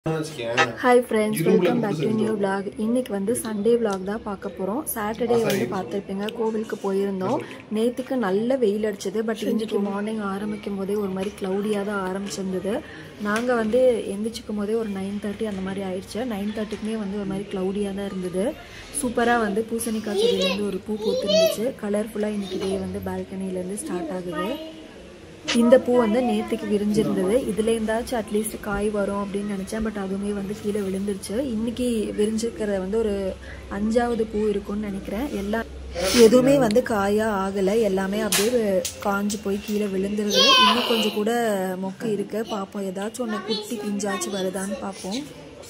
hi friends welcome back to new vlog இன்னைக்கு வந்து Sunday vlog தான் பார்க்க போகிறோம் சாட்டர்டே வந்து பார்த்துருப்பீங்க கோவிலுக்கு போயிருந்தோம் நேற்றுக்கு நல்ல வெயில் அடிச்சது பட் இன்னைக்கு மார்னிங் ஆரம்பிக்கும் போதே ஒரு மாதிரி க்ளவுடியாக தான் ஆரம்பிச்சிருந்தது நாங்கள் வந்து எந்திரிச்சிக்கும் போதே ஒரு நைன் தேர்ட்டி அந்த மாதிரி ஆயிடுச்சு நைன் தேர்ட்டிக்குமே வந்து ஒரு மாதிரி க்ளவுடியாக தான் இருந்தது சூப்பராக வந்து பூசணிக்காய் செடியிலேருந்து ஒரு பூ பூத்துருந்துச்சு கலர்ஃபுல்லாக இன்னைக்கு டே வந்து பால்கனிலேருந்து ஸ்டார்ட் ஆகுது இந்த பூ வந்து நேத்துக்கு விரிஞ்சிருந்தது இதுல இருந்தாச்சும் அட்லீஸ்ட் காய் வரும் அப்படின்னு நினைச்சேன் பட் அதுவுமே வந்து கீழே விழுந்துருச்சு இன்னைக்கு விரிஞ்சிருக்கிற வந்து ஒரு அஞ்சாவது பூ இருக்கும்னு நினைக்கிறேன் எல்லாம் எதுவுமே வந்து காயா ஆகலை எல்லாமே அப்படியே காஞ்சு போய் கீழே விழுந்துருது இன்னும் கொஞ்சம் கூட மொக்கு இருக்கு பார்ப்போம் ஏதாச்சும் ஒன்று குட்டி பிஞ்சாச்சு வருதான்னு பார்ப்போம்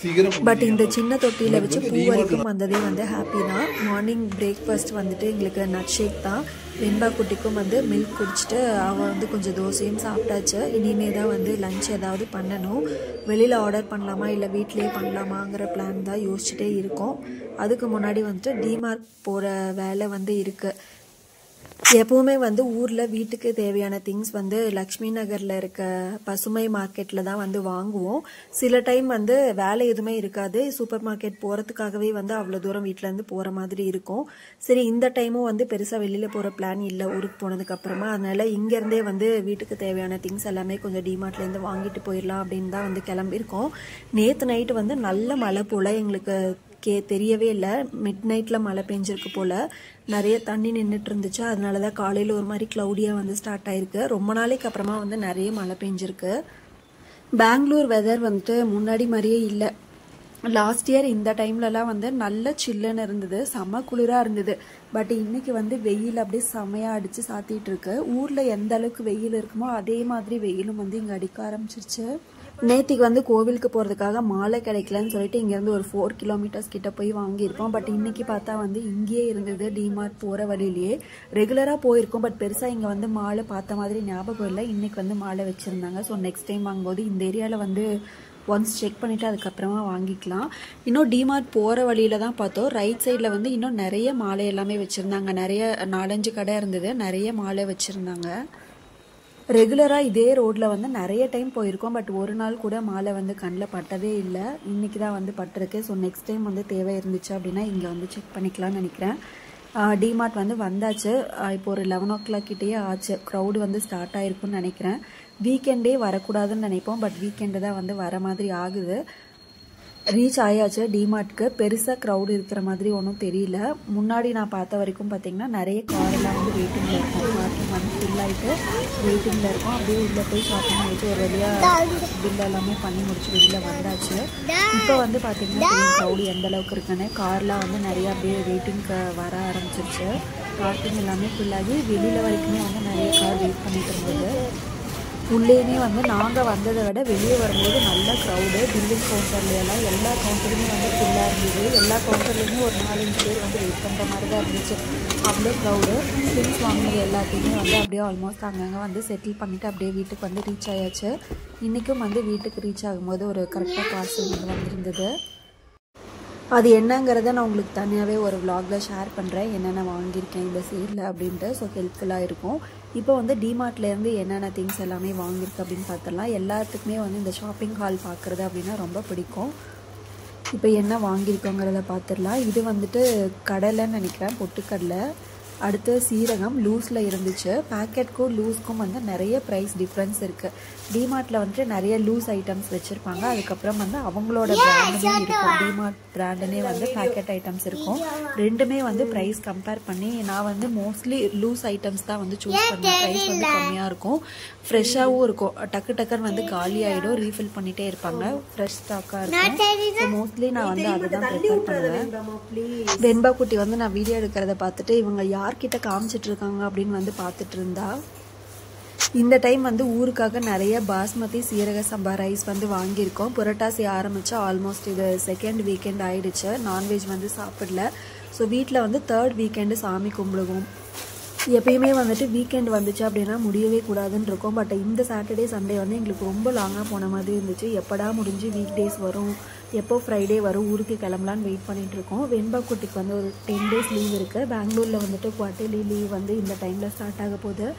பட் இந்த சின்ன தொட்டியில் வச்சு பூ வரைக்கும் வந்ததே வந்து ஹாப்பி தான் மார்னிங் பிரேக்ஃபாஸ்ட் வந்துட்டு எங்களுக்கு நட் ஷேக் தான் வெண்பா குட்டிக்கும் வந்து மில்க் குடிச்சிட்டு அவள் வந்து கொஞ்சம் தோசையும் சாப்பிட்டாச்சு இனிமே தான் வந்து லஞ்ச் ஏதாவது பண்ணணும் வெளியில் ஆர்டர் பண்ணலாமா இல்லை வீட்டிலேயே பண்ணலாமாங்கிற பிளான் தான் யோசிச்சுட்டே இருக்கோம் அதுக்கு முன்னாடி வந்துட்டு டிமார்க் போகிற வேலை வந்து இருக்குது எப்பவுமே வந்து ஊரில் வீட்டுக்கு தேவையான திங்ஸ் வந்து லக்ஷ்மி நகரில் இருக்க பசுமை மார்க்கெட்டில் தான் வந்து வாங்குவோம் சில டைம் வந்து வேலை எதுவுமே இருக்காது சூப்பர் மார்க்கெட் போகிறதுக்காகவே வந்து அவ்வளோ தூரம் வீட்டிலேருந்து போகிற மாதிரி இருக்கும் சரி இந்த டைமும் வந்து பெருசாக வெளியில் போகிற பிளான் இல்லை ஊருக்கு போனதுக்கு அப்புறமா அதனால இங்கேருந்தே வந்து வீட்டுக்கு தேவையான திங்ஸ் எல்லாமே கொஞ்சம் டிமார்ட்லேருந்து வாங்கிட்டு போயிடலாம் அப்படின்னு தான் வந்து கிளம்பியிருக்கோம் நேற்று நைட்டு வந்து நல்ல மழை போல் எங்களுக்கு கே தெரியவே இல்லை மிட் நைட்டில் மழை பெஞ்சிருக்கு போல் நிறைய தண்ணி நின்றுட்டு இருந்துச்சு அதனால தான் காலையில் ஒரு மாதிரி க்ளவுடியாக வந்து ஸ்டார்ட் ஆயிருக்கு ரொம்ப நாளைக்கு அப்புறமா வந்து நிறைய மழை பெஞ்சிருக்கு பெங்களூர் வெதர் வந்துட்டு முன்னாடி மாதிரியே இல்லை லாஸ்ட் இயர் இந்த டைம்லலாம் வந்து நல்ல சில்லுன்னு இருந்தது செம்ம குளிராக இருந்தது பட் இன்னைக்கு வந்து வெயில் அப்படியே செமையாக அடித்து சாத்திட்டு இருக்கு ஊரில் எந்த அளவுக்கு வெயில் இருக்குமோ அதே மாதிரி வெயிலும் வந்து இங்கே அடிக்க ஆரம்பிச்சிருச்சு நேத்திக்கு வந்து கோவிலுக்கு போகிறதுக்காக மாலை கிடைக்கலன்னு சொல்லிட்டு இங்கேருந்து ஒரு ஃபோர் கிலோமீட்டர்ஸ் கிட்ட போய் வாங்கியிருக்கோம் பட் இன்னைக்கு பார்த்தா வந்து இங்கேயே இருந்தது டிமார்ட் போகிற வழியிலேயே ரெகுலராக போயிருக்கோம் பட் பெருசாக இங்கே வந்து மாலை பார்த்த மாதிரி ஞாபகம் இல்லை இன்னைக்கு வந்து மாலை வச்சுருந்தாங்க ஸோ நெக்ஸ்ட் டைம் வாங்கும்போது இந்த ஏரியாவில் வந்து ஒன்ஸ் செக் பண்ணிவிட்டு அதுக்கப்புறமா வாங்கிக்கலாம் இன்னும் டிமார்ட் போகிற வழியில தான் பார்த்தோம் ரைட் சைடில் வந்து இன்னும் நிறைய மாலை எல்லாமே வச்சுருந்தாங்க நிறைய நாலஞ்சு கடை இருந்தது நிறைய மாலை வச்சுருந்தாங்க ரெகுலராக இதே ரோட்டில் வந்து நிறைய டைம் போயிருக்கோம் பட் ஒரு நாள் கூட மாலை வந்து கண்ணில் பட்டதே இல்லை இன்றைக்கி தான் வந்து பட்டிருக்கு ஸோ நெக்ஸ்ட் டைம் வந்து தேவை இருந்துச்சு அப்படின்னா இங்கே வந்து செக் பண்ணிக்கலாம்னு நினைக்கிறேன் டிமார்ட் வந்து வந்தாச்சு இப்போ ஒரு லெவன் ஓ கிளாக் கிட்டேயே ஆச்சு க்ரௌடு வந்து ஸ்டார்ட் ஆயிருக்குன்னு நினைக்கிறேன் வீக்கெண்டே வரக்கூடாதுன்னு நினைப்போம் பட் வீக்கெண்டு தான் வந்து வர மாதிரி ஆகுது ரீச் ஆயாச்சு டிமார்ட்க்கு பெருசாக க்ரௌடு இருக்கிற மாதிரி ஒன்றும் தெரியல முன்னாடி நான் பார்த்த வரைக்கும் பார்த்தீங்கன்னா நிறைய காரெல்லாம் வந்து வெயிட்டிங்கில் இருக்கும் பார்க்கிங் வந்து ஃபில் ஆகிட்டு வெயிட்டிங்கில் இருக்கும் அப்படியே உள்ளே போய் ஷாப்பிங் பண்ணிட்டு ஒரு வழியாக பில் எல்லாமே பண்ணி முடிச்சு வெளியில் வந்தாச்சு இப்போ வந்து பார்த்தீங்கன்னா க்ரௌடு எந்த அளவுக்கு இருக்குன்னு கார்லாம் வந்து நிறைய அப்படியே வெயிட்டிங்க்கு வர ஆரம்பிச்சிருச்சு பார்க்கிங் எல்லாமே ஃபில் ஆகி வெளியில் வரைக்குமே வந்து நிறைய கார் வெயிட் பண்ணிட்டு இருந்தது உள்ளேயுமே வந்து நாங்கள் வந்ததை விட வெளியே வரும்போது நல்ல க்ரௌடு பில்லிங் கவுண்டர்லையெல்லாம் எல்லா கவுண்டருமே வந்து ஃபுல்லாக இருந்தது எல்லா கவுண்டர்லேயுமே ஒரு நாலஞ்சு பேர் வந்து வெயிட் பண்ணுற மாதிரி தான் இருந்துச்சு அவ்வளோ க்ரௌடு திங்ஸ் வாங்கினது எல்லாத்தையுமே வந்து அப்படியே ஆல்மோஸ்ட் அங்கங்கே வந்து செட்டில் பண்ணிவிட்டு அப்படியே வீட்டுக்கு வந்து ரீச் ஆயாச்சு இன்றைக்கும் வந்து வீட்டுக்கு ரீச் ஆகும்போது ஒரு கரெக்டாக பார்சல் வந்து வந்திருந்தது அது என்னங்கிறத நான் உங்களுக்கு தனியாகவே ஒரு விலாகில் ஷேர் பண்ணுறேன் என்னென்ன வாங்கியிருக்கேன் இந்த சீரில் அப்படின்ட்டு ஸோ ஹெல்ப்ஃபுல்லாக இருக்கும் இப்போ வந்து டிமார்ட்லேருந்து என்னென்ன திங்ஸ் எல்லாமே வாங்கியிருக்கு அப்படின்னு பார்த்துடலாம் எல்லாத்துக்குமே வந்து இந்த ஷாப்பிங் ஹால் பார்க்குறது அப்படின்னா ரொம்ப பிடிக்கும் இப்போ என்ன வாங்கியிருக்கோங்கிறத பார்த்துடலாம் இது வந்துட்டு கடலைன்னு நினைக்கிறேன் பொட்டுக்கடலை அடுத்து சீரகம் லூஸில் இருந்துச்சு பேக்கெட்க்கும் லூஸ்க்கும் வந்து நிறைய ப்ரைஸ் டிஃப்ரென்ஸ் இருக்குது டிமார்ட்டில் வந்துட்டு நிறைய லூஸ் ஐட்டம்ஸ் வச்சுருப்பாங்க அதுக்கப்புறம் வந்து அவங்களோட பிராண்டுமே இருக்கும் டிமார்ட் பிராண்டுனே வந்து பேக்கெட் ஐட்டம்ஸ் இருக்கும் ரெண்டுமே வந்து ப்ரைஸ் கம்பேர் பண்ணி நான் வந்து மோஸ்ட்லி லூஸ் ஐட்டம்ஸ் தான் வந்து சூஸ் பண்ணேன் ப்ரைஸ் வந்து கம்மியாக இருக்கும் ஃப்ரெஷ்ஷாகவும் இருக்கும் டக்கு டக்குன்னு வந்து காலி ஆகிடும் ரீஃபில் பண்ணிகிட்டே இருப்பாங்க ஃப்ரெஷ் ஸ்டாக்காக இருக்கும் ஸோ மோஸ்ட்லி நான் வந்து அதுதான் ப்ரிஃபர் பண்ணுவேன் வெண்பா குட்டி வந்து நான் வீடியோ எடுக்கிறத பார்த்துட்டு இவங்க யார்கிட்ட காமிச்சிட்டு இருக்காங்க அப்படின்னு வந்து பார்த்துட்டு இருந்தா இந்த டைம் வந்து ஊருக்காக நிறைய பாஸ்மதி சீரக சம்பா ரைஸ் வந்து வாங்கியிருக்கோம் புரட்டாசி ஆரம்பிச்சு ஆல்மோஸ்ட் இது செகண்ட் வீக்கெண்ட் ஆயிடுச்சு நான்வெஜ் வந்து சாப்பிடல ஸோ வீட்டில் வந்து தேர்ட் வீக்கெண்டு சாமி கும்பிடுவோம் எப்பயுமே வந்துட்டு வீக்கெண்ட் வந்துச்சு அப்படின்னா முடியவே கூடாதுன்னு இருக்கும் பட் இந்த சாட்டர்டே சண்டே வந்து எங்களுக்கு ரொம்ப லாங்காக போன மாதிரி இருந்துச்சு எப்படா முடிஞ்சு வீக் டேஸ் வரும் எப்போ ஃப்ரைடே வரும் ஊருக்கு கிளம்பலான்னு வெயிட் பண்ணிட்டு இருக்கோம் வெண்பா குட்டிக்கு வந்து ஒரு டென் டேஸ் லீவ் இருக்குது பெங்களூரில் வந்துட்டு குவார்டர்லி லீவ் வந்து இந்த டைமில் ஸ்டார்ட் ஆக போகுது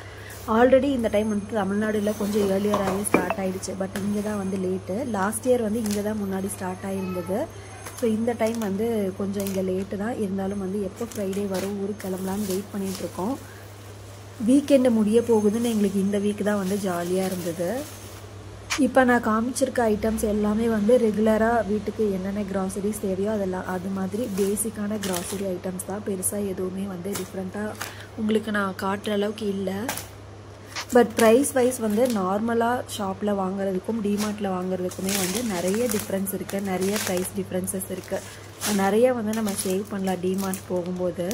ஆல்ரெடி இந்த டைம் வந்து தமிழ்நாடுல கொஞ்சம் ஏர்லியராகவே ஸ்டார்ட் ஆயிடுச்சு பட் இங்கே தான் வந்து லேட்டு லாஸ்ட் இயர் வந்து இங்கே தான் முன்னாடி ஸ்டார்ட் ஆகிருந்தது ஸோ இந்த டைம் வந்து கொஞ்சம் இங்கே லேட்டு தான் இருந்தாலும் வந்து எப்போ ஃப்ரைடே வரும் ஊருக்கு கிளம்பலான்னு வெயிட் பண்ணிட்டு இருக்கோம் வீக்கெண்டு முடிய போகுதுன்னு எங்களுக்கு இந்த வீக் தான் வந்து ஜாலியாக இருந்தது இப்போ நான் காமிச்சிருக்க ஐட்டம்ஸ் எல்லாமே வந்து ரெகுலராக வீட்டுக்கு என்னென்ன கிராசரிஸ் தேவையோ அதெல்லாம் அது மாதிரி பேசிக்கான கிராசரி ஐட்டம்ஸ் தான் பெருசாக எதுவுமே வந்து டிஃப்ரெண்ட்டாக உங்களுக்கு நான் காட்டுற அளவுக்கு இல்லை பட் ப்ரைஸ் வைஸ் வந்து நார்மலாக ஷாப்பில் வாங்குறதுக்கும் டிமார்ட்டில் வாங்குறதுக்குமே வந்து நிறைய டிஃப்ரென்ஸ் இருக்குது நிறைய ப்ரைஸ் டிஃப்ரென்சஸ் இருக்குது நிறைய வந்து நம்ம சேவ் பண்ணலாம் டிமார்ட் போகும்போது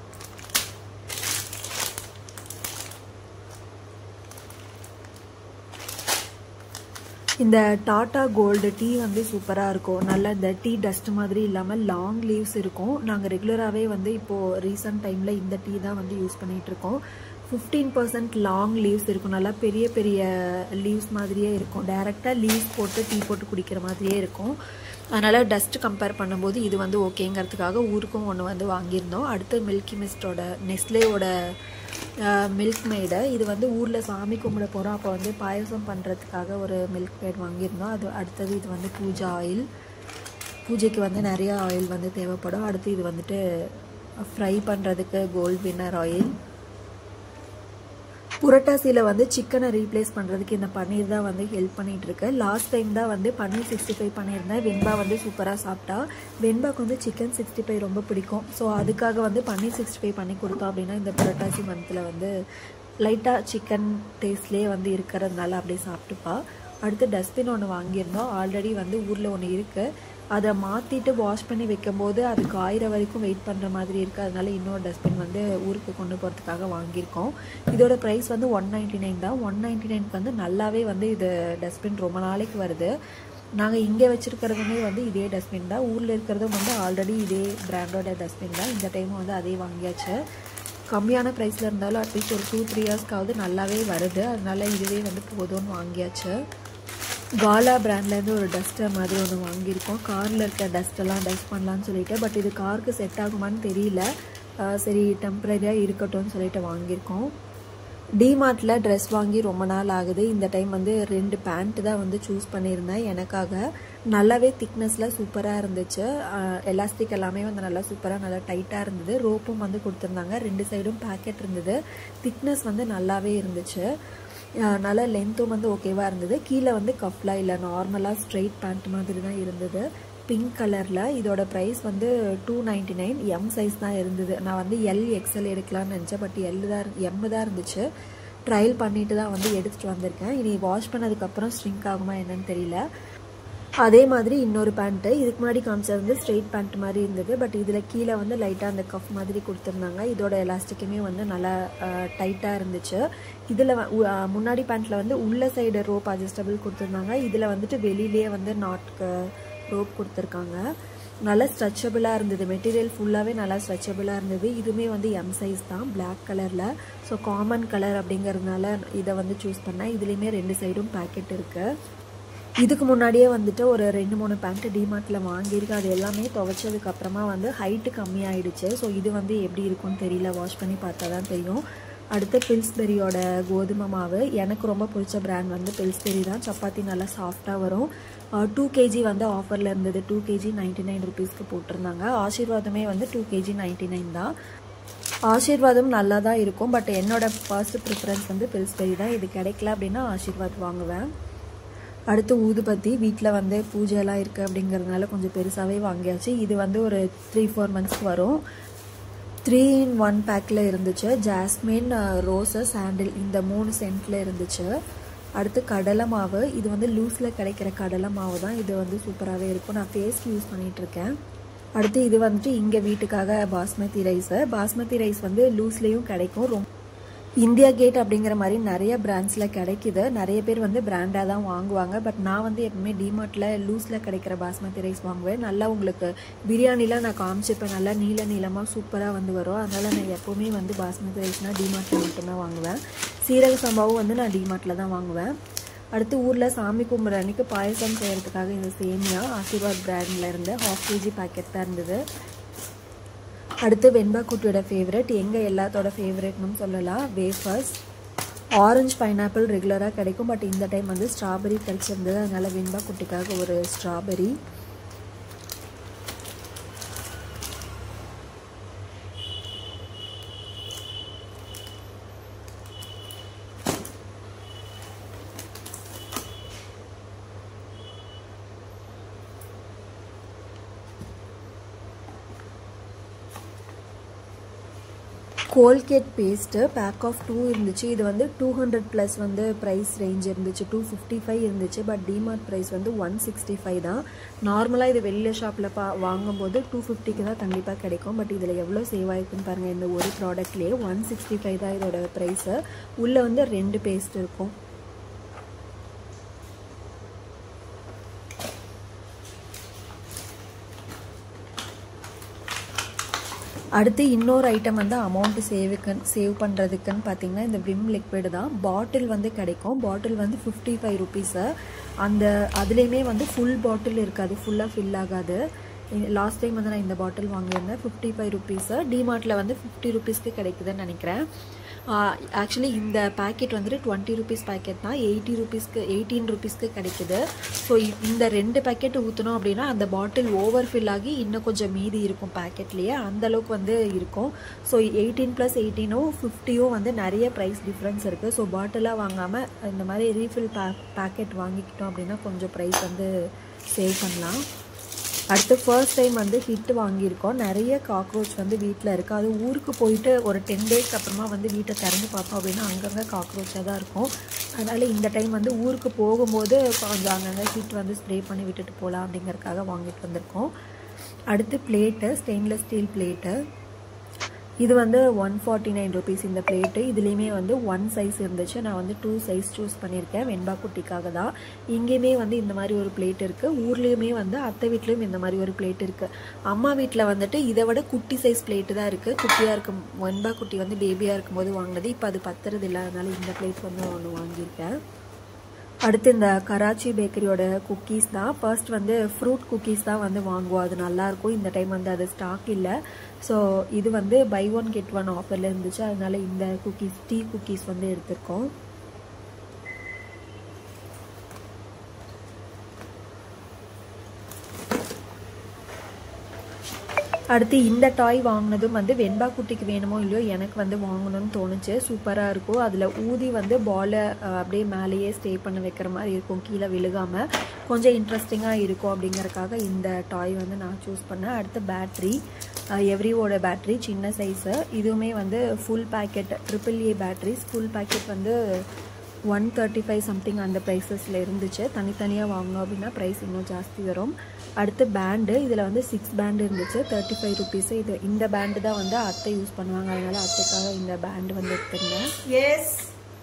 இந்த டாட்டா கோல்டு டீ வந்து சூப்பராக இருக்கும் நல்ல இந்த டீ டஸ்ட் மாதிரி இல்லாமல் லாங் லீவ்ஸ் இருக்கும் நாங்கள் ரெகுலராகவே வந்து இப்போது ரீசன்ட் டைமில் இந்த டீ தான் வந்து யூஸ் பண்ணிகிட்ருக்கோம் ஃபிஃப்டீன் பர்சன்ட் லாங் லீவ்ஸ் இருக்கும் நல்லா பெரிய பெரிய லீவ்ஸ் மாதிரியே இருக்கும் டைரெக்டாக லீவ்ஸ் போட்டு டீ போட்டு குடிக்கிற மாதிரியே இருக்கும் அதனால் டஸ்ட் கம்பேர் பண்ணும்போது இது வந்து ஓகேங்கிறதுக்காக ஊருக்கும் ஒன்று வந்து வாங்கியிருந்தோம் அடுத்து மில்கி மிஸ்டோட நெஸ்லேயோட மில்க் மேடு இது வந்து ஊரில் சாமி கும்பிட போகிறோம் அப்போ வந்து பாயசம் பண்ணுறதுக்காக ஒரு மில்க் மேட் வாங்கியிருந்தோம் அது அடுத்தது இது வந்து பூஜா ஆயில் பூஜைக்கு வந்து நிறைய ஆயில் வந்து தேவைப்படும் அடுத்து இது வந்துட்டு ஃப்ரை பண்ணுறதுக்கு கோல்ட் வின்னர் ஆயில் புரட்டாசியில் வந்து சிக்கனை ரீப்ளேஸ் பண்ணுறதுக்கு இந்த பன்னீர் தான் வந்து ஹெல்ப் பண்ணிகிட்டு இருக்கு லாஸ்ட் டைம் தான் வந்து பன்னீர் சிக்ஸ்டி ஃபைவ் பண்ணியிருந்தேன் வெண்பா வந்து சூப்பராக சாப்பிட்டா வெண்பாக்கு வந்து சிக்கன் சிக்ஸ்டி ஃபைவ் ரொம்ப பிடிக்கும் ஸோ அதுக்காக வந்து பன்னீர் சிக்ஸ்டி ஃபைவ் பண்ணி கொடுத்தோம் அப்படின்னா இந்த புரட்டாசி மந்தில் வந்து லைட்டாக சிக்கன் டேஸ்ட்லேயே வந்து இருக்கிறதுனால அப்படியே சாப்பிட்டுப்பா அடுத்து டஸ்ட்பின் ஒன்று வாங்கியிருந்தோம் ஆல்ரெடி வந்து ஊரில் ஒன்று இருக்குது அதை மாற்றிட்டு வாஷ் பண்ணி வைக்கும்போது அது காயிற வரைக்கும் வெயிட் பண்ணுற மாதிரி இருக்குது அதனால இன்னொரு டஸ்ட்பின் வந்து ஊருக்கு கொண்டு போகிறதுக்காக வாங்கியிருக்கோம் இதோட ப்ரைஸ் வந்து ஒன் நைன்ட்டி நைன் தான் ஒன் நைன்ட்டி நைனுக்கு வந்து நல்லாவே வந்து இது டஸ்ட்பின் ரொம்ப நாளைக்கு வருது நாங்கள் இங்கே வச்சுருக்கிறதுமே வந்து இதே டஸ்ட்பின் தான் ஊரில் இருக்கிறதும் வந்து ஆல்ரெடி இதே பிராண்டோட டஸ்ட்பின் தான் இந்த டைமும் வந்து அதே வாங்கியாச்சு கம்மியான ப்ரைஸில் இருந்தாலும் அட்லீஸ்ட் ஒரு டூ த்ரீ இயர்ஸ்க்காவது நல்லாவே வருது அதனால இதுவே வந்து போதும்னு வாங்கியாச்சு காலா பிராண்ட்லேருந்து ஒரு டஸ்டர் மாதிரி ஒன்று வாங்கியிருக்கோம் காரில் இருக்க டஸ்ட்டெல்லாம் டஸ்ட் பண்ணலான்னு சொல்லிட்டு பட் இது காருக்கு செட் ஆகுமான்னு தெரியல சரி டெம்பரரியாக இருக்கட்டும்னு சொல்லிட்டு வாங்கியிருக்கோம் டிமார்ட்டில் ட்ரெஸ் வாங்கி ரொம்ப நாள் ஆகுது இந்த டைம் வந்து ரெண்டு பேண்ட் தான் வந்து சூஸ் பண்ணியிருந்தேன் எனக்காக நல்லாவே திக்னஸில் சூப்பராக இருந்துச்சு எலாஸ்டிக் எல்லாமே வந்து நல்லா சூப்பராக நல்லா டைட்டாக இருந்தது ரோப்பும் வந்து கொடுத்துருந்தாங்க ரெண்டு சைடும் பேக்கெட் இருந்தது திக்னஸ் வந்து நல்லாவே இருந்துச்சு நல்லா லென்த்தும் வந்து ஓகேவாக இருந்தது கீழே வந்து கஃப்லாம் இல்லை நார்மலாக ஸ்ட்ரெயிட் பேண்ட் மாதிரி தான் இருந்தது பிங்க் கலரில் இதோட ப்ரைஸ் வந்து two ninety nine M size தான் இருந்தது நான் வந்து எல் எக்ஸ்எல் எடுக்கலாம்னு நினச்சேன் பட் எல் தான் எம் தான் இருந்துச்சு ட்ரையல் பண்ணிட்டு தான் வந்து எடுத்துகிட்டு வந்திருக்கேன் இனி வாஷ் பண்ணதுக்கப்புறம் ஸ்ட்ரிங்க் ஆகுமா என்னன்னு தெரியல அதே மாதிரி இன்னொரு பேண்ட்டு இதுக்கு முன்னாடி காமிச்சது வந்து ஸ்ட்ரெயிட் பேண்ட் மாதிரி இருந்தது பட் இதில் கீழே வந்து லைட்டாக அந்த கஃப் மாதிரி கொடுத்துருந்தாங்க இதோட எலாஸ்டிக்குமே வந்து நல்லா டைட்டாக இருந்துச்சு இதில் முன்னாடி பேண்ட்டில் வந்து உள்ள சைடு ரோப் அட்ஜஸ்டபிள் கொடுத்துருந்தாங்க இதில் வந்துட்டு வெளியிலேயே வந்து நாட்க்கு ரோப் கொடுத்துருக்காங்க நல்லா ஸ்ட்ரெச்சபிளாக இருந்தது மெட்டீரியல் ஃபுல்லாகவே நல்லா ஸ்ட்ரெச்சபிளாக இருந்தது இதுவுமே வந்து எம் சைஸ் தான் பிளாக் கலரில் ஸோ காமன் கலர் அப்படிங்கிறதுனால இதை வந்து சூஸ் பண்ணேன் இதுலேயுமே ரெண்டு சைடும் பேக்கெட் இருக்குது இதுக்கு முன்னாடியே வந்துட்டு ஒரு ரெண்டு மூணு பேண்ட்டு டிமார்ட்டில் வாங்கியிருக்கேன் அது எல்லாமே துவைச்சதுக்கு அப்புறமா வந்து ஹைட்டு கம்மியாயிடுச்சு ஸோ இது வந்து எப்படி இருக்கும்னு தெரியல வாஷ் பண்ணி பார்த்தா தான் தெரியும் அடுத்து பில்ஸ்பெரியோட கோதுமை மாவு எனக்கு ரொம்ப பிடிச்ச பிராண்ட் வந்து பில்ஸ்பெரி தான் சப்பாத்தி நல்லா சாஃப்டாக வரும் டூ கேஜி வந்து ஆஃபரில் இருந்தது டூ கேஜி நைன்ட்டி நைன் ருபீஸ்க்கு போட்டிருந்தாங்க ஆசீர்வாதமே வந்து டூ கேஜி நைன்ட்டி நைன் தான் ஆசீர்வாதம் நல்லா தான் இருக்கும் பட் என்னோட ஃபர்ஸ்ட் ப்ரிஃபரன்ஸ் வந்து பில்ஸ்பெரி தான் இது கிடைக்கல அப்படின்னா ஆசீர்வாத் வாங்குவேன் அடுத்து ஊதுபத்தி வீட்டில் வந்து பூஜையெல்லாம் இருக்குது அப்படிங்கிறதுனால கொஞ்சம் பெருசாகவே வாங்கியாச்சு இது வந்து ஒரு த்ரீ ஃபோர் மந்த்ஸ்க்கு வரும் த்ரீ இன் ஒன் பேக்கில் இருந்துச்சு ஜாஸ்மின் ரோஸு சாண்டில் இந்த மூணு சென்ட்டில் இருந்துச்சு அடுத்து கடலை மாவு இது வந்து லூஸில் கிடைக்கிற கடலை மாவு தான் இது வந்து சூப்பராகவே இருக்கும் நான் ஃபேஸ்க்கு யூஸ் பண்ணிகிட்ருக்கேன் அடுத்து இது வந்துட்டு இங்கே வீட்டுக்காக பாஸ்மதி ரைஸு பாஸ்மதி ரைஸ் வந்து லூஸ்லேயும் கிடைக்கும் ரொம்ப இந்தியா கேட் அப்படிங்கிற மாதிரி நிறைய பிராண்ட்ஸில் கிடைக்குது நிறைய பேர் வந்து பிராண்டாக தான் வாங்குவாங்க பட் நான் வந்து எப்பவுமே டிமார்ட்டில் லூஸில் கிடைக்கிற பாஸ்மதி ரைஸ் வாங்குவேன் நல்லா உங்களுக்கு பிரியாணிலாம் நான் காமிச்சிப்பேன் நல்லா நீள நீளமாக சூப்பராக வந்து வரும் அதனால் நான் எப்போவுமே வந்து பாஸ்மதி ரைஸ்னால் டிமார்ட்டில் மட்டும்தான் வாங்குவேன் சீரக சம்பாவும் வந்து நான் டிமார்ட்டில் தான் வாங்குவேன் அடுத்து ஊரில் சாமி கும்பிட்ற அன்றைக்கி பாயசம் செய்கிறதுக்காக இந்த சேமியா ஆசீர்வாத் பிராண்டில் இருந்து ஹாஃப் கேஜி பேக்கெட் தான் இருந்தது அடுத்து வெண்பா குட்டியோட ஃபேவரட் எங்கள் எல்லாத்தோட ஃபேவரட்னு சொல்லலாம் வேஃபர்ஸ் ஆரஞ்சு பைனாப்பிள் ரெகுலராக கிடைக்கும் பட் இந்த டைம் வந்து ஸ்ட்ராபெரி கிடைச்சிருந்தது அதனால வெண்பா குட்டிக்காக ஒரு strawberry Colgate paste pack of two இருந்துச்சு இது வந்து டூ ஹண்ட்ரட் ப்ளஸ் வந்து ப்ரைஸ் ரேஞ்ச் இருந்துச்சு டூ ஃபிஃப்டி ஃபைவ் இருந்துச்சு பட் டிமார்ட் ப்ரைஸ் வந்து ஒன் சிக்ஸ்டி ஃபைவ் தான் நார்மலாக இது வெளியில் ஷாப்பில் பா வாங்கும்போது டூ ஃபிஃப்டிக்கு தான் கண்டிப்பாக கிடைக்கும் பட் இதில் எவ்வளோ சேவ் ஆயிருக்குன்னு பாருங்கள் இந்த ஒரு ப்ராடக்ட்லேயே ஒன் சிக்ஸ்டி ஃபைவ் தான் இதோட ப்ரைஸு உள்ளே வந்து ரெண்டு பேஸ்ட் இருக்கும் அடுத்து இன்னொரு ஐட்டம் வந்து அமௌண்ட் சேவுக்கு சேவ் பண்ணுறதுக்குன்னு பார்த்தீங்கன்னா இந்த விம் லிக்விட் தான் பாட்டில் வந்து கிடைக்கும் பாட்டில் வந்து ஃபிஃப்டி ஃபைவ் ருபீஸு அந்த அதுலேயுமே வந்து ஃபுல் பாட்டில் இருக்காது ஃபுல்லாக ஃபில் ஆகாது லாஸ்ட் டைம் வந்து நான் இந்த பாட்டில் வாங்கியிருந்தேன் ஃபிஃப்டி ஃபைவ் ருபீஸு டிமார்ட்டில் வந்து ஃபிஃப்டி ருபீஸ்க்கு கிடைக்குதுன்னு நினைக்கிறேன் ஆக்சுவலி இந்த பேக்கெட் வந்துட்டு டுவெண்ட்டி ருபீஸ் பேக்கெட் தான் எயிட்டி ருபீஸ்க்கு எயிட்டீன் ருபீஸ்க்கு கிடைக்குது ஸோ இந்த ரெண்டு பேக்கெட் ஊற்றினோம் அப்படின்னா அந்த பாட்டில் ஓவர் ஃபில் ஆகி இன்னும் கொஞ்சம் மீதி இருக்கும் பேக்கெட்லேயே அந்தளவுக்கு வந்து இருக்கும் ஸோ எயிட்டீன் ப்ளஸ் எயிட்டீனும் ஃபிஃப்டியும் வந்து நிறைய ப்ரைஸ் டிஃப்ரென்ஸ் இருக்குது ஸோ பாட்டிலாக வாங்காமல் இந்த மாதிரி ரீஃபில் பே பேக்கெட் வாங்கிக்கிட்டோம் அப்படின்னா கொஞ்சம் ப்ரைஸ் வந்து சேவ் பண்ணலாம் அடுத்து ஃபர்ஸ்ட் டைம் வந்து ஹிட் வாங்கியிருக்கோம் நிறைய காக்ரோச் வந்து வீட்டில் இருக்குது அது ஊருக்கு போயிட்டு ஒரு டென் டேஸ்க்கு அப்புறமா வந்து வீட்டை திறந்து பார்த்தோம் அப்படின்னா அங்கங்கே காக்ரோச்சாக தான் இருக்கும் அதனால் இந்த டைம் வந்து ஊருக்கு போகும்போது கொஞ்சம் அங்கங்கே ஹீட் வந்து ஸ்ப்ரே பண்ணி விட்டுட்டு போகலாம் அப்படிங்கறதுக்காக வாங்கிட்டு வந்திருக்கோம் அடுத்து பிளேட்டு ஸ்டெயின்லெஸ் ஸ்டீல் பிளேட்டு இது வந்து ஒன் ஃபார்ட்டி நைன் ருபீஸ் இந்த பிளேட்டு இதுலேயுமே வந்து ஒன் சைஸ் இருந்துச்சு நான் வந்து டூ சைஸ் சூஸ் பண்ணியிருக்கேன் வெண்பா குட்டிக்காக தான் இங்கேயுமே வந்து இந்த மாதிரி ஒரு பிளேட் இருக்குது ஊர்லேயுமே வந்து அத்தை வீட்லேயும் இந்த மாதிரி ஒரு பிளேட் இருக்குது அம்மா வீட்டில் வந்துட்டு இதை விட குட்டி சைஸ் பிளேட்டு தான் இருக்குது குட்டியாக இருக்கும் வெண்பா குட்டி வந்து பேபியாக இருக்கும்போது வாங்கினது இப்போ அது பத்துறது இல்லை அதனால இந்த பிளேட் வந்து ஒன்று வாங்கியிருக்கேன் அடுத்து இந்த கராச்சி பேக்கரியோட குக்கீஸ் தான் ஃபர்ஸ்ட் வந்து ஃப்ரூட் குக்கீஸ் தான் வந்து வாங்குவோம் அது நல்லாயிருக்கும் இந்த டைம் வந்து அது ஸ்டாக் இல்லை ஸோ இது வந்து பை ஒன் கெட் ஒன் ஆஃபரில் இருந்துச்சு அதனால இந்த குக்கீஸ் டீ குக்கீஸ் வந்து எடுத்திருக்கோம் அடுத்து இந்த டாய் வாங்கினதும் வந்து வெண்பா குட்டிக்கு வேணுமோ இல்லையோ எனக்கு வந்து வாங்கணும்னு தோணுச்சு சூப்பராக இருக்கும் அதில் ஊதி வந்து பாலை அப்படியே மேலேயே ஸ்டே பண்ண வைக்கிற மாதிரி இருக்கும் கீழே விழுகாமல் கொஞ்சம் இன்ட்ரெஸ்டிங்காக இருக்கும் அப்படிங்கறக்காக இந்த டாய் வந்து நான் சூஸ் பண்ணேன் அடுத்து பேட்ரி எவ்ரிவோட பேட்ரி சின்ன சைஸு இதுவுமே வந்து full packet triple A batteries full packet வந்து ஒன் தேர்ட்டி ஃபைவ் சம்திங் அந்த ப்ரைஸஸில் இருந்துச்சு தனித்தனியாக வாங்கினோம் அப்படின்னா ப்ரைஸ் இன்னும் ஜாஸ்தி வரும் அடுத்து பேண்டு இதில் வந்து சிக்ஸ் பேண்டு இருந்துச்சு தேர்ட்டி ஃபைவ் ருபீஸு இது இந்த பேண்டு தான் வந்து அத்தை யூஸ் பண்ணுவாங்க அதனால அத்தைக்காக இந்த பேண்டு வந்து எடுத்திருந்தேன் எஸ்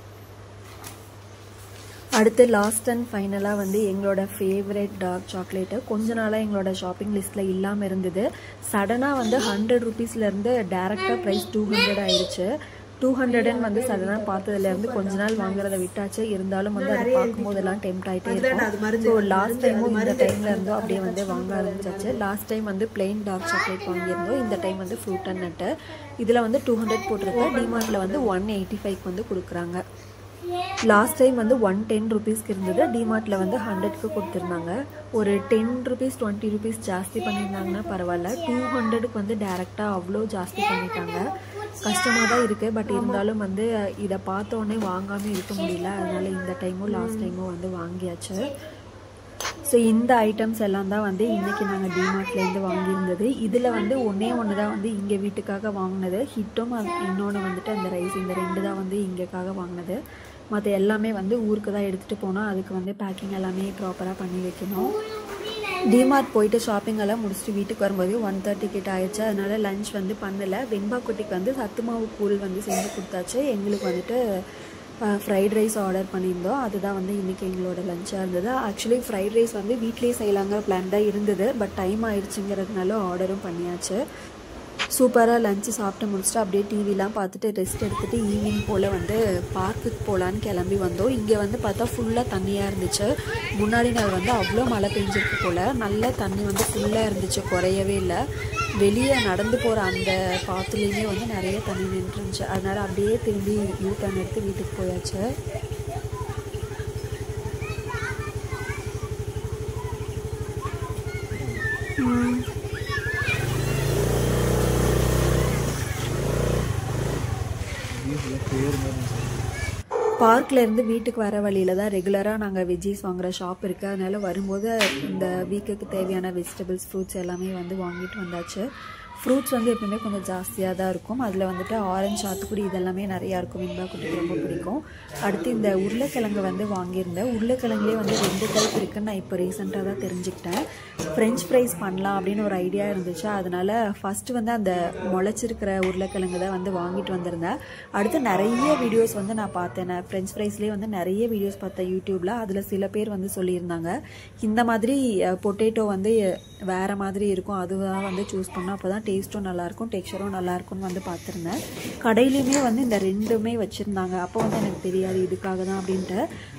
அடுத்து லாஸ்ட் அண்ட் ஃபைனலாக வந்து எங்களோட ஃபேவரட் டார்க் சாக்லேட்டு கொஞ்ச நாளாக எங்களோட ஷாப்பிங் லிஸ்ட்டில் இல்லாமல் இருந்தது சடனாக வந்து ஹண்ட்ரட் ருபீஸ்லேருந்து டேரெக்டாக ப்ரைஸ் டூ ஹண்ட்ரட் ஆயிடுச்சு டூ ஹண்ட்ரட்னு வந்து சடனாக பார்த்ததுலேருந்து கொஞ்ச நாள் வாங்குறத விட்டாச்சு இருந்தாலும் வந்து அதை பார்க்கும்போதெல்லாம் டெம்ட் ஆகிட்டே இருக்கும் ஸோ லாஸ்ட் டைமும் இந்த டைமில் இருந்தோம் அப்படியே வந்து வாங்க ஆரம்பிச்சாச்சு லாஸ்ட் டைம் வந்து பிளெயின் டார்க் சாக்லேட் வாங்கியிருந்தோம் இந்த டைம் வந்து ஃப்ரூட் அண்ட் நட்டு இதில் வந்து டூ ஹண்ட்ரட் போட்டிருக்கேன் டிமார்ட்டில் வந்து ஒன் எயிட்டி ஃபைவ்க்கு வந்து கொடுக்குறாங்க லாஸ்ட் டைம் வந்து ஒன் டென் ருபீஸ்க்கு இருந்தது டிமார்ட்டில் வந்து ஹண்ட்ரட்க்கு கொடுத்துருந்தாங்க ஒரு டென் ருபீஸ் டுவெண்ட்டி ருபீஸ் ஜாஸ்தி பண்ணியிருந்தாங்கன்னா பரவாயில்ல டூ ஹண்ட்ரடுக்கு வந்து டேரெக்டாக அவ்வளோ ஜாஸ்தி பண்ணிட்டாங்க கஷ்டமாக தான் இருக்குது பட் இருந்தாலும் வந்து இதை பார்த்தோன்னே வாங்காமல் இருக்க முடியல அதனால இந்த டைமும் லாஸ்ட் டைமும் வந்து வாங்கியாச்சு ஸோ இந்த ஐட்டம்ஸ் எல்லாம் தான் வந்து இன்றைக்கி நாங்கள் டிமார்ட்லேருந்து வாங்கியிருந்தது இதில் வந்து ஒன்றே ஒன்று தான் வந்து இங்கே வீட்டுக்காக வாங்கினது ஹிட்டும் இன்னொன்று வந்துட்டு அந்த ரைஸ் இந்த ரெண்டு தான் வந்து இங்கேக்காக வாங்கினது மற்ற எல்லாமே வந்து ஊருக்கு தான் எடுத்துகிட்டு போனோம் அதுக்கு வந்து பேக்கிங் எல்லாமே ப்ராப்பராக பண்ணி வைக்கணும் டிமார்ட் போயிட்டு ஷாப்பிங் எல்லாம் முடிச்சுட்டு வீட்டுக்கு வரும்போது ஒன் தேர்ட்டி கிட்ட ஆயிடுச்சு அதனால லஞ்ச் வந்து பண்ணலை வெண்பா குட்டிக்கு வந்து சத்து மாவு கூழ் வந்து செஞ்சு கொடுத்தாச்சு எங்களுக்கு வந்துட்டு ஃப்ரைட் ரைஸ் ஆர்டர் பண்ணியிருந்தோம் அதுதான் வந்து இன்றைக்கி எங்களோட லஞ்சாக இருந்தது ஆக்சுவலி ஃப்ரைட் ரைஸ் வந்து வீட்லேயே செய்யலாங்கிற பிளான் தான் இருந்தது பட் டைம் ஆயிடுச்சுங்கிறதுனால ஆர்டரும் பண்ணியாச்சு சூப்பராக லஞ்சு சாப்பிட்டு முடிச்சுட்டு அப்படியே டிவிலாம் பார்த்துட்டு ரெஸ்ட் எடுத்துகிட்டு ஈவினிங் போல் வந்து பார்க்குக்கு போகலான்னு கிளம்பி வந்தோம் இங்கே வந்து பார்த்தா ஃபுல்லாக தண்ணியாக இருந்துச்சு முன்னாடி நாள் வந்து அவ்வளோ மழை பெஞ்சிருக்கு போல் நல்ல தண்ணி வந்து ஃபுல்லாக இருந்துச்சு குறையவே இல்லை வெளியே நடந்து போகிற அந்த பாத்துலேயுமே வந்து நிறைய தண்ணி நின்றுருந்துச்சு அதனால் அப்படியே திரும்பி யூ டர்ன் எடுத்து வீட்டுக்கு போயாச்சு பார்க்ல இருந்து வீட்டுக்கு வர வழியில தான் ரெகுலராக நாங்கள் வெஜ்ஜீஸ் வாங்குற ஷாப் இருக்குது அதனால வரும்போது இந்த வீக்குக்கு தேவையான வெஜிடபிள்ஸ் ஃப்ரூட்ஸ் எல்லாமே வந்து வாங்கிட்டு வந்தாச்சு ஃப்ரூட்ஸ் வந்து எப்பவுமே கொஞ்சம் ஜாஸ்தியாக தான் இருக்கும் அதில் வந்துட்டு ஆரஞ்சு சாத்துக்குடி இதெல்லாமே நிறையா இருக்கும் இன்பா குட்டிக்கு ரொம்ப பிடிக்கும் அடுத்து இந்த உருளைக்கிழங்கு வந்து வாங்கியிருந்தேன் உருளைக்கிழங்குலேயே வந்து ரெண்டு டைப் இருக்குன்னு நான் இப்போ ரீசெண்டாக தான் தெரிஞ்சுக்கிட்டேன் ஃப்ரெஞ்ச் ஃப்ரைஸ் பண்ணலாம் அப்படின்னு ஒரு ஐடியா இருந்துச்சு அதனால ஃபஸ்ட்டு வந்து அந்த முளைச்சிருக்கிற உருளைக்கிழங்கு தான் வந்து வாங்கிட்டு வந்திருந்தேன் அடுத்து நிறைய வீடியோஸ் வந்து நான் பார்த்தேன் நான் ஃப்ரெஞ்ச் ஃப்ரைஸ்லேயே வந்து நிறைய வீடியோஸ் பார்த்தேன் யூடியூப்பில் அதில் சில பேர் வந்து சொல்லியிருந்தாங்க இந்த மாதிரி பொட்டேட்டோ வந்து வேறு மாதிரி இருக்கும் அதுதான் வந்து சூஸ் பண்ணோம் அப்போ தான் டேஸ்ட்டும் நல்லாயிருக்கும் டெக்ஸ்சரும் நல்லாயிருக்கும்னு வந்து பார்த்துருந்தேன் கடையிலையுமே வந்து இந்த ரெண்டுமே வச்சுருந்தாங்க அப்போ வந்து எனக்கு தெரியாது இதுக்காக தான் அப்படின்ட்டு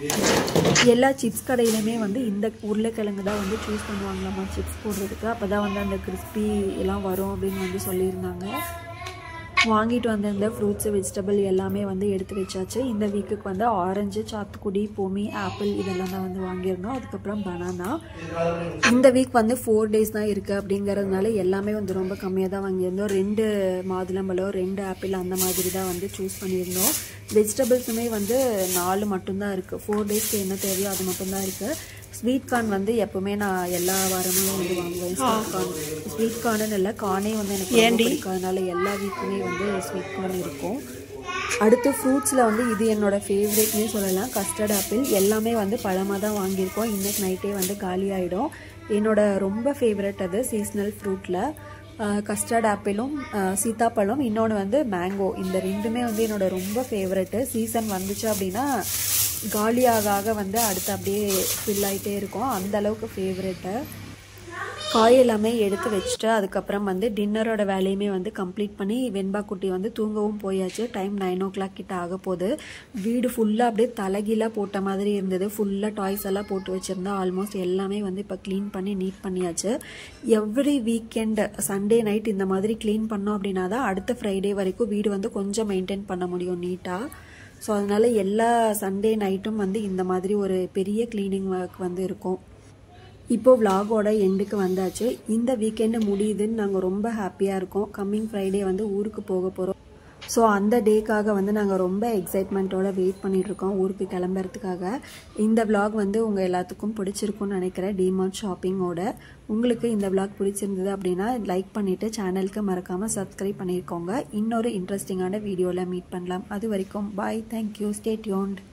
எல்லா சிப்ஸ் கடையிலுமே வந்து இந்த உருளைக்கிழங்கு தான் வந்து சூஸ் பண்ணுவாங்களாமா சிப்ஸ் போடுறதுக்கு அப்போ தான் வந்து அந்த கிறிஸ்பி எல்லாம் வரும் அப்படின்னு வந்து சொல்லியிருந்தாங்க வாங்கிட்டு வந்திருந்த ஃப்ரூட்ஸு வெஜிடபிள் எல்லாமே வந்து எடுத்து வச்சாச்சு இந்த வீக்குக்கு வந்து ஆரஞ்சு சாத்துக்குடி பொமி ஆப்பிள் இதெல்லாம் தான் வந்து வாங்கியிருந்தோம் அதுக்கப்புறம் பனானா இந்த வீக் வந்து ஃபோர் டேஸ் தான் இருக்குது அப்படிங்கிறதுனால எல்லாமே வந்து ரொம்ப கம்மியாக தான் வாங்கியிருந்தோம் ரெண்டு மாதுளம்பழம் ரெண்டு ஆப்பிள் அந்த மாதிரி தான் வந்து சூஸ் பண்ணியிருந்தோம் வெஜிடபிள்ஸுமே வந்து நாலு மட்டும்தான் இருக்குது ஃபோர் டேஸ்க்கு என்ன தேவையோ அது மட்டும்தான் இருக்குது ஸ்வீட் கார்ன் வந்து எப்பவுமே நான் எல்லா வாரமும் வந்து வாங்குவேன் ஸ்வீட் கார்ன் ஸ்வீட் கார்னுன்னு இல்லை கார்னே வந்து எனக்கு ரொம்ப பிடிக்கும் அதனால எல்லா வீக்குமே வந்து ஸ்வீட் கார்ன் இருக்கும் அடுத்து ஃப்ரூட்ஸில் வந்து இது என்னோட ஃபேவரேட்னே சொல்லலாம் கஸ்டர்ட் ஆப்பிள் எல்லாமே வந்து பழமாக தான் வாங்கியிருக்கோம் இன்னைக்கு நைட்டே வந்து காலி ஆகிடும் என்னோட ரொம்ப ஃபேவரட் அது சீஸ்னல் ஃப்ரூட்டில் கஸ்டர்ட் ஆப்பிளும் சீத்தாப்பழம் இன்னொன்று வந்து மேங்கோ இந்த ரெண்டுமே வந்து என்னோட ரொம்ப ஃபேவரெட்டு சீசன் வந்துச்சு அப்படின்னா காலியாக ஆக வந்து அடுத்து அப்படியே ஃபில் ஆகிட்டே இருக்கும் அந்த அளவுக்கு ஃபேவரெட்டு காய் எல்லாமே எடுத்து வச்சுட்டு அதுக்கப்புறம் வந்து டின்னரோட வேலையுமே வந்து கம்ப்ளீட் பண்ணி வெண்பா குட்டி வந்து தூங்கவும் போயாச்சு டைம் நைன் ஓ கிளாக் கிட்ட ஆக போகுது வீடு ஃபுல்லாக அப்படியே தலைகீழாக போட்ட மாதிரி இருந்தது ஃபுல்லாக டாய்ஸ் எல்லாம் போட்டு வச்சுருந்தா ஆல்மோஸ்ட் எல்லாமே வந்து இப்போ க்ளீன் பண்ணி நீட் பண்ணியாச்சு எவ்ரி வீக்கெண்ட் சண்டே நைட் இந்த மாதிரி க்ளீன் பண்ணோம் அப்படின்னா தான் அடுத்த ஃப்ரைடே வரைக்கும் வீடு வந்து கொஞ்சம் மெயின்டைன் பண்ண முடியும் நீட்டாக ஸோ அதனால எல்லா சண்டே நைட்டும் வந்து இந்த மாதிரி ஒரு பெரிய க்ளீனிங் ஒர்க் வந்து இருக்கும் இப்போ விலாகோட எண்டுக்கு வந்தாச்சு இந்த வீக்கெண்டு முடியுதுன்னு நாங்கள் ரொம்ப ஹாப்பியாக இருக்கோம் கம்மிங் ஃப்ரைடே வந்து ஊருக்கு போக போகிறோம் ஸோ அந்த டேக்காக வந்து நாங்கள் ரொம்ப எக்ஸைட்மெண்ட்டோட வெயிட் பண்ணிகிட்ருக்கோம் ஊருக்கு கிளம்புறதுக்காக இந்த விலாக் வந்து உங்கள் எல்லாத்துக்கும் பிடிச்சிருக்கும்னு நினைக்கிறேன் டிமார்ட் ஷாப்பிங்கோட உங்களுக்கு இந்த விலாக் பிடிச்சிருந்தது அப்படின்னா லைக் பண்ணிவிட்டு சேனலுக்கு மறக்காமல் சப்ஸ்கிரைப் பண்ணியிருக்கோங்க இன்னொரு இன்ட்ரெஸ்டிங்கான வீடியோவில் மீட் பண்ணலாம் அது வரைக்கும் பாய் தேங்க்யூ ஸ்டே டியூன்ட்